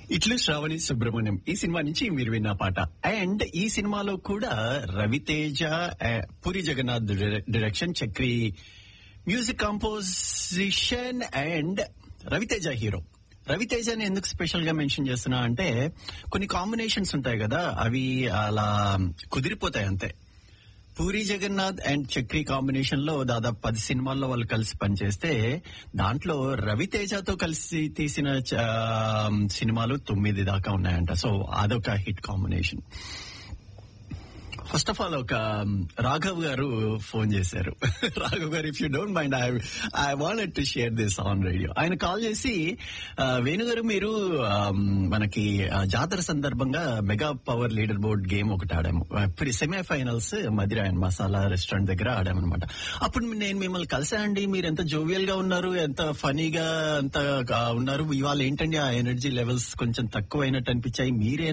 ఇట్లు శ్రావణి సుబ్రహ్మణ్యం ఈ సినిమా నుంచి మీరు విన్న పాట అండ్ ఈ సినిమాలో కూడా రవితేజ ఆ, పూరి జగన్నాథ్ డైరె- direction Chakri music composition and Raviteja hero రవితేజని ఎందుకు స్పెషల్ గా మెన్షన్ చేస్తున్నా అంటే కొన్ని కాంబినేషన్స్ ఉంటాయి కదా అవి అలా కుదిరిపోతాయి అంతే పూరి జగన్నాథ్ అండ్ చక్రి కాంబినేషన్ లో దాదాపు పది సినిమాల్లో వాళ్ళు కలిసి పనిచేస్తే దాంట్లో రవితేజతో కలిసి తీసిన చ- సినిమాలు తొమ్మిది దాకా ఉన్నాయంట సో అదొక hit combination first of all ఒక రాఘవ్ గారు ఫోన్ చేశారు రాఘవ్ గారు if you don't mind I I wanted to share this on radio ఆయన కాల్ చేసి ఆ, వేణు గారు మీరు ఆ, మనకి ఆ, జాతర సందర్భంగా mega power leader board game ఒకటి ఆడాము ఇప్పుడు semifinals Madira and masala restaurant దగ్గర ఆడామన్నమాట అప్పుడు నేను మిమ్మల్ని కలిసానండి మీరు ఎంత జోవియల్ గా ఉన్నారు ఎంత ఫనీగా ఎంత ఆ, ఉన్నారు ఇవాళ ఏంటండి ఆ ఎనర్జీ లెవెల్స్ కొంచెం తక్కువ అయినట్టు అనిపించాయి మీరే